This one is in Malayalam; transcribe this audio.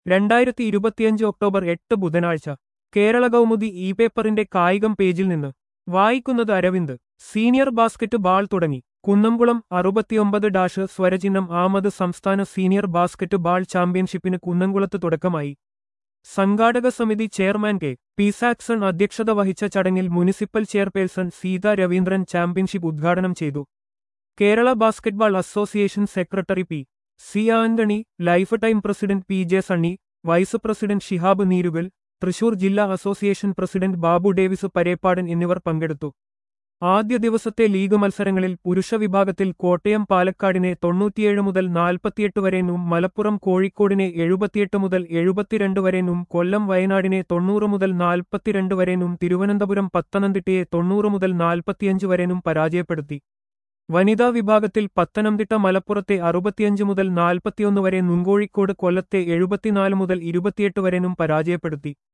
രണ്ടായിരത്തി ഇരുപത്തിയഞ്ച് ഒക്ടോബർ എട്ട് ബുധനാഴ്ച കേരള കൗമുദി ഇ പേപ്പറിന്റെ കായികം പേജിൽ നിന്ന് വായിക്കുന്നത് അരവിന്ദ് സീനിയർ ബാസ്കറ്റ് ബാൾ തുടങ്ങി കുന്നംകുളം അറുപത്തിയൊമ്പത് ഡാഷ് സ്വരചിഹ്നം ആമത് സംസ്ഥാന സീനിയർ ബാസ്കറ്റ് ബാൾ ചാമ്പ്യൻഷിപ്പിന് കുന്നംകുളത്ത് തുടക്കമായി സംഘാടക സമിതി ചെയർമാൻ കെ പി സാക്സൺ അധ്യക്ഷത വഹിച്ച ചടങ്ങിൽ municipal chairperson Seetha Raveendran championship ഉദ്ഘാടനം ചെയ്തു Kerala basketball association secretary P C Antony life time president P J Sunny vice president Shihab Neerukal Thrissur ജില്ലാ അസോസിയേഷൻ പ്രസിഡന്റ് ബാബു ഡേവിസ് പരേപ്പാടൻ എന്നിവർ പങ്കെടുത്തു ആദ്യ ദിവസത്തെ ലീഗ് മത്സരങ്ങളിൽ പുരുഷ വിഭാഗത്തിൽ കോട്ടയം പാലക്കാടിനെ തൊണ്ണൂറ്റിയേഴ് മുതൽ നാൽപ്പത്തിയെട്ട് വരെയും മലപ്പുറം കോഴിക്കോടിനെ എഴുപത്തിയെട്ട് മുതൽ എഴുപത്തിരണ്ട് വരെയും കൊല്ലം വയനാടിനെ തൊണ്ണൂറ് മുതൽ നാൽപ്പത്തിരണ്ട് വരെയും തിരുവനന്തപുരം പത്തനംതിട്ടയെ തൊണ്ണൂറ് മുതൽ നാൽപ്പത്തിയഞ്ച് വരെയും പരാജയപ്പെടുത്തി വനിതാ വിഭാഗത്തിൽ പത്തനംതിട്ട മലപ്പുറത്തെ അറുപത്തിയഞ്ച് മുതൽ നാൽപ്പത്തിയൊന്ന് വരെ നുങ്കോഴിക്കോട് കൊല്ലത്തെ എഴുപത്തിനാല് മുതൽ ഇരുപത്തിയെട്ട് വരെയും പരാജയപ്പെടുത്തി